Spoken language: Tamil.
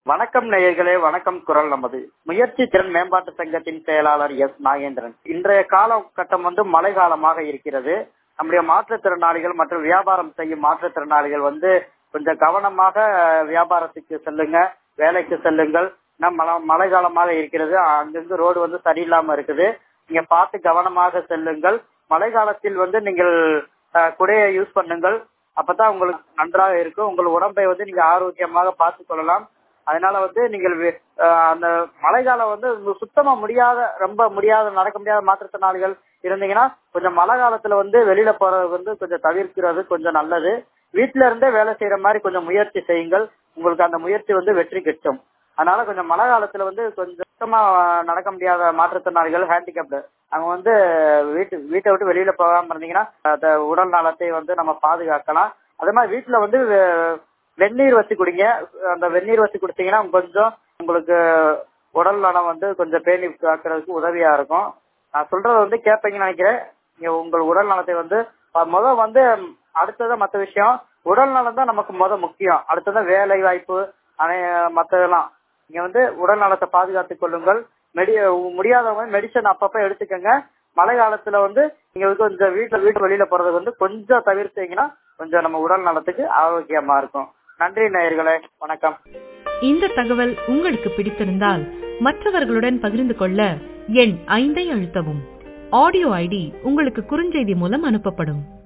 வணக்கம் நேயர்களே வணக்கம் குரல் நமது முயற்சி திறன் மேம்பாட்டு சங்கத்தின் செயலாளர் எஸ் நாகேந்திரன் இன்றைய காலகட்டம் வந்து மழை காலமாக இருக்கிறது நம்முடைய மாற்றுத்திறனாளிகள் மற்றும் வியாபாரம் செய்யும் மாற்றுத்திறனாளிகள் வந்து கொஞ்சம் கவனமாக வியாபாரத்துக்கு செல்லுங்க வேலைக்கு செல்லுங்கள் மழை மழை காலமாக இருக்கிறது அங்கங்கு ரோடு வந்து சரியில்லாம இருக்குது நீங்க பார்த்து கவனமாக செல்லுங்கள் மழை காலத்தில் வந்து நீங்கள் குடையை யூஸ் பண்ணுங்கள் அப்பதான் உங்களுக்கு நன்றாக இருக்கும் உங்கள் உடம்பை வந்து நீங்க ஆரோக்கியமாக பார்த்து கொள்ளலாம் அதனால வந்து நீங்கள் அந்த மழை காலம் வந்து சுத்தமா முடியாத ரொம்ப முடியாத நடக்க முடியாத மாற்றுத்திறனாளிகள் இருந்தீங்கன்னா கொஞ்சம் மழை காலத்துல வந்து வெளியில போறது வந்து கொஞ்சம் தவிர்க்கிறது கொஞ்சம் நல்லது வீட்டுல இருந்தே வேலை செய்யற மாதிரி கொஞ்சம் முயற்சி செய்யுங்கள் உங்களுக்கு அந்த முயற்சி வந்து வெற்றி கிட்டும் அதனால கொஞ்சம் மழை காலத்துல வந்து கொஞ்சம் சுத்தமா நடக்க முடியாத மாற்றுத்திறனாளிகள் ஹேண்டிகேப்டு அவங்க வந்து வீட்டு வீட்டை விட்டு வெளியில போகாம இருந்தீங்கன்னா உடல் நலத்தை வந்து நம்ம பாதுகாக்கலாம் அதே மாதிரி வீட்டுல வந்து வெந்நீர் வச்சு குடிங்க அந்த வெந்நீர் வச்சு குடிச்சீங்கன்னா கொஞ்சம் உங்களுக்கு உடல் நலம் வந்து கொஞ்சம் பேணி காக்கிறதுக்கு உதவியா இருக்கும் நான் சொல்றத வந்து கேட்பீங்கன்னு நினைக்கிறேன் நீங்க உங்கள் உடல் நலத்தை வந்து முத வந்து அடுத்ததான் மற்ற விஷயம் உடல் நலம் தான் நமக்கு முத முக்கியம் அடுத்ததான் வேலை வாய்ப்பு மற்றதெல்லாம் நீங்க வந்து உடல் நலத்தை பாதுகாத்துக் கொள்ளுங்கள் மெடி முடியாதவங்க மெடிசன் அப்பப்ப எடுத்துக்கோங்க மழை காலத்துல வந்து நீங்க கொஞ்சம் வீட்டுல வீட்டு வெளியில போறது வந்து கொஞ்சம் தவிர்த்தீங்கன்னா கொஞ்சம் நம்ம உடல் நலத்துக்கு ஆரோக்கியமா இருக்கும் நன்றி நேயர்களே வணக்கம் இந்த தகவல் உங்களுக்கு பிடித்திருந்தால் மற்றவர்களுடன் பகிர்ந்து கொள்ள எண் ஐந்தை அழுத்தவும் ஆடியோ ஐடி உங்களுக்கு குறுஞ்செய்தி மூலம் அனுப்பப்படும்